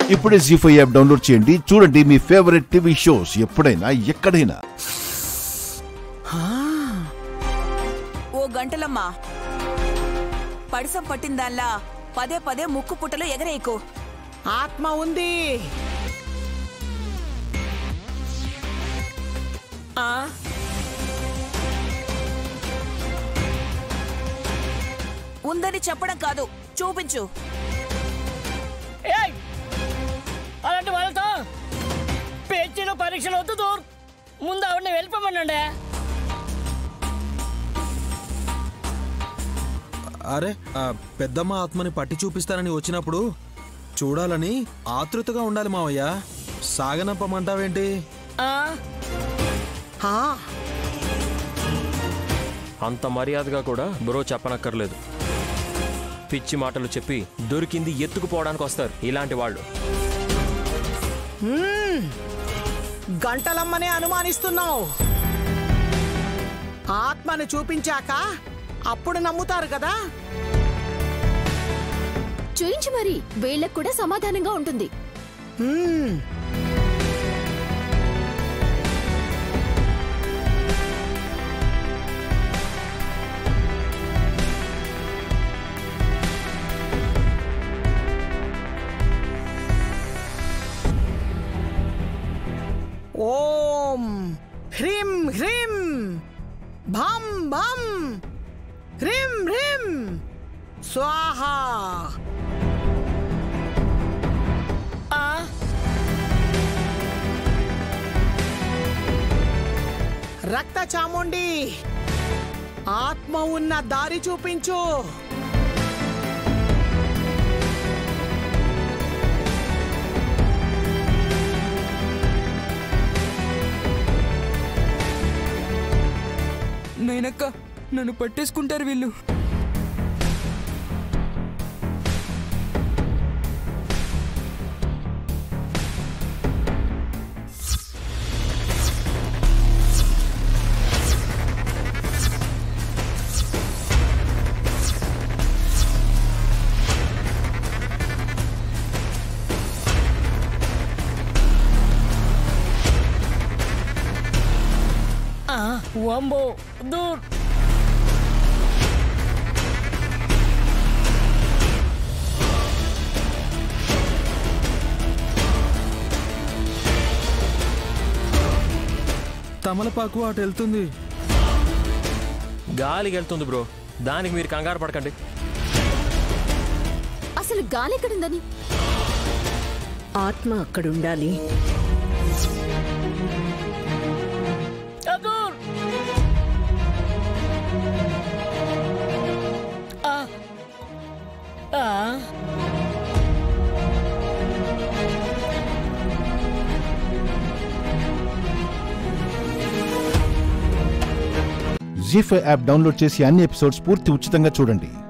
ఇప్పుడే G five app download చేయండి చూడండి మీ ఫేవరెట్ టీవీ షోస్ ఎప్పుడైనా ఎక్కడైనా ఓ గంటలమ్మా పడిసం పట్టిందాల్లా పదే పదే ముక్కు పుట్టలో ఎగరేయకు ఆత్మ ఉంది ఆ ఉందని చెప్పడం కాదు చూపించు ఏయ్! అలాంటి వాళ్ళతో పేచీలు పరీక్షలు వద్దు దూర్ ముందు ఆవిడని వెళ్ళిపోమనండి అరే ఆ పెద్దమ్మ ఆత్మని పట్టి చూపిస్తానని వచ్చినప్పుడు చూడాలని ఆతృతగా ఉండాలి మావయ్య సాగనంపమంటావేంటి ఆ, ఆ, అంత మర్యాదగా కూడా బ్రో చెప్పనక్కర్లేదు పిచ్చి మాటలు చెప్పి దొరికింది ఎత్తుకుపోవడానికి వస్తారు ఇలాంటి వాళ్ళు గంటలమ్మనే అనుమానిస్తున్నావు ఆత్మని చూపించాక అప్పుడు నమ్ముతారు కదా చూయించు మరి వీళ్ళకు కూడా సమాధానంగా ఉంటుంది హ్మ్, ఓం హ్రీం హ్రీం భం భం హ్రీం హ్రీం స్వాహ ఆ, రక్త చాముండి ఆత్మ ఉన్న దారి చూపించు నేనక్క నన్ను పట్టేసుకుంటారు వీళ్ళు ఆ, వంబో దూర్ తమలపాకు అటు వెళ్తుంది గాలికి వెళ్తుంది బ్రో దానికి మీరు కంగారు పడకండి అసలు గాలి ఎక్కడుందని ఆత్మ అక్కడుండాలి ఆ, దూర్ ఆ, ఆ, జీ ఫైవ్ యాప్ డౌన్లోడ్ చేసి అన్ని ఎపిసోడ్స్ పూర్తి ఉచితంగా చూడండి